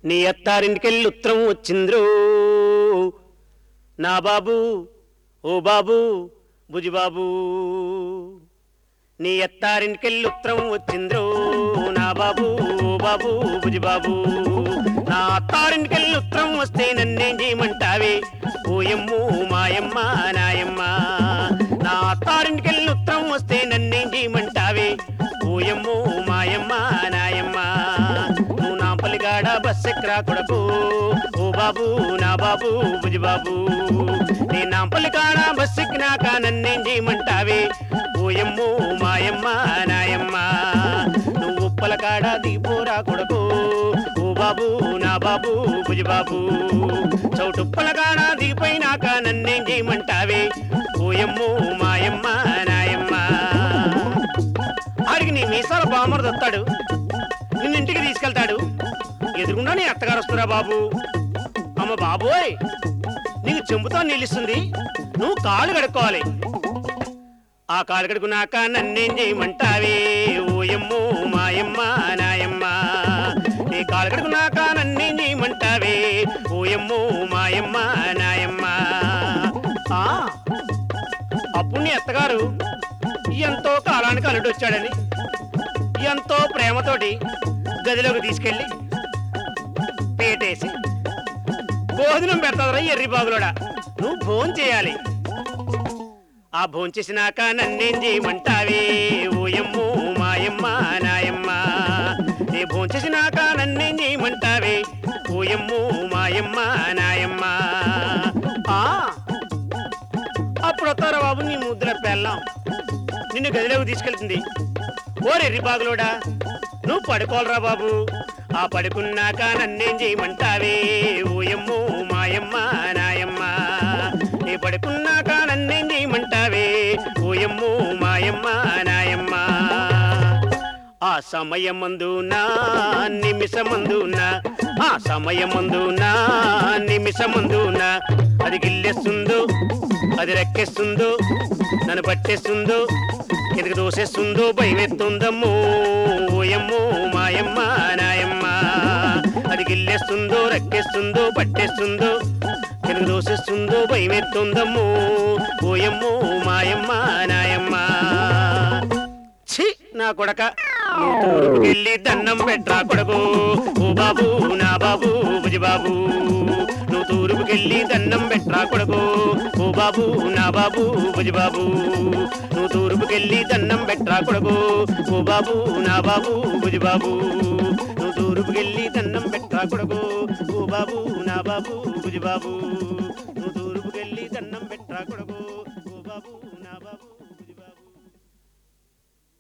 నీ అత్తారింటికెళ్ళి ఉత్తరం వచ్చింద్రో నా బాబు ఓ బాబు బుజిబాబు నీ అత్తారింటికెళ్ళి ఉత్తరం వచ్చింద్రో నా బాబు ఓ బాబు బుజిబాబు నా అత్తారింటికెళ్ళి ఉత్తరం వస్తే నన్నేం చేయమంటావే ఓయమ్మో మాయమ్మ నాయమ్మ నా అత్తారింటికెళ్ళి ఉత్తరం వస్తే నన్నేం చేయమంటావే ఓయమ్మో మాయమ్మ నాయమ్మ నువ్వు నా పలిగాడ బస్ ఎక్కరా కొడకు ఓ బాబు నా బాబు బుజిబాబు నీ నా పలికాడ బస్ ఎక్కినాక నన్నేం చేయమంటావే ఓయమ్మో మాయమ్మ నాయమ్మ నువ్వు ఉప్పల కాడ దిగిపోరా కొడకు ఓ బాబు నా బాబు బుజిబాబు చౌటుప్పల కాడ దిగిపోయినాక నన్నేం చేయమంటావే ఓయమ్మో మాయమ్మ నాయమ్మ ఆడికి నీ మీసాల బామరుడు వస్తాడు నిన్ను ఇంటికి తీసుకెళ్తాడు ఎదురుగుండా నీ అత్తగారు వస్తురా బాబు అమ్మ బాబోయ్ నీకు చెంబుతో నిలుస్తుంది నువ్వు కాళ్ళు కడుక్కోవాలి ఆ కాలు కడుకున్నాక నన్నేం చేయమంటావే ఓయమ్మో మాయమ్మ నాయమ్మ నీ కాలు కడుకున్నాక నన్నేం చేయమంటావే ఓయమ్మో మాయమ్మ నాయమ్మ ఆ, అప్పుడు నీ అత్తగారు ఎంతో కాలానికి అల్లుడు వచ్చాడని ఎంతో ప్రేమతోటి గదిలోకి తీసుకెళ్ళి పేటేసి భోజనం పెడతాదరా ఎర్రి బాబులోడా నువ్వు భోజనం చేయాలి ఆ భోంచేసినాక నన్నేం చేయమంటావే ఓయమ్మో మాయమ్మ నాయమ్మ నీ భోంచేసినాక నన్నేం చేయమంటావే ఓయమ్మో మాయమ్మ నాయమ్మ ఆ అప్పుడు వస్తారా బాబు నీ ముద్ర పెళ్ళాం నిన్ను గదిలోకి తీసుకెళ్తుంది ఓరెర్రి బాగులోడా నువ్వు పడుకోవాలరా బాబు ఆ పడుకున్నాక నన్నేం చేయమంటావే ఓయమ్మో మాయమ్మ నాయమ్మ నీ పడుకున్నాక నన్నేం చేయమంటావే ఓయమ్మో మాయమ్మ నాయమ్మ ఆ సమయమందున నిమిషమందున ఆ సమయమందున నిమిషమందున అది గిల్లెస్తుందో అది రెక్కేస్తుందో నన్ను పట్టేస్తుందో కిందకి దోసేస్తుందో భయమెత్తుందమ్మో ఓయమ్మో మాయమ్మ నాయమ్మ అది గిల్లేస్తుందో రెక్కేస్తుందో పట్టేస్తుందో కిందకి దోసేస్తుందో భయమెత్తుందమ్మో ఓయమ్మో మాయమ్మ నాయమ్మ ఛీ నా కొడక వెళ్ళి దండం పెట్రా కొడకు ఓ బాబు నా బాబు బుజి బాబు నువ్వు తూర్పుకెళ్ళి దండం పెట్రా కొడకు ఓ బాబు నా బాబు బుజి బాబు నువ్వు తూర్పుకెళ్ళి దండం పెట్రా కొడకు ఓ బాబు నా బాబు బుజి బాబు నువ్వు తూర్పుకెళ్ళి దండం పెట్రా కొడకు ఓ బాబు నా బాబు బుజి బాబు నువ్వు తూర్పుకెళ్ళి దండం పెట్రా కొడకు ఓ బాబు నా బాబు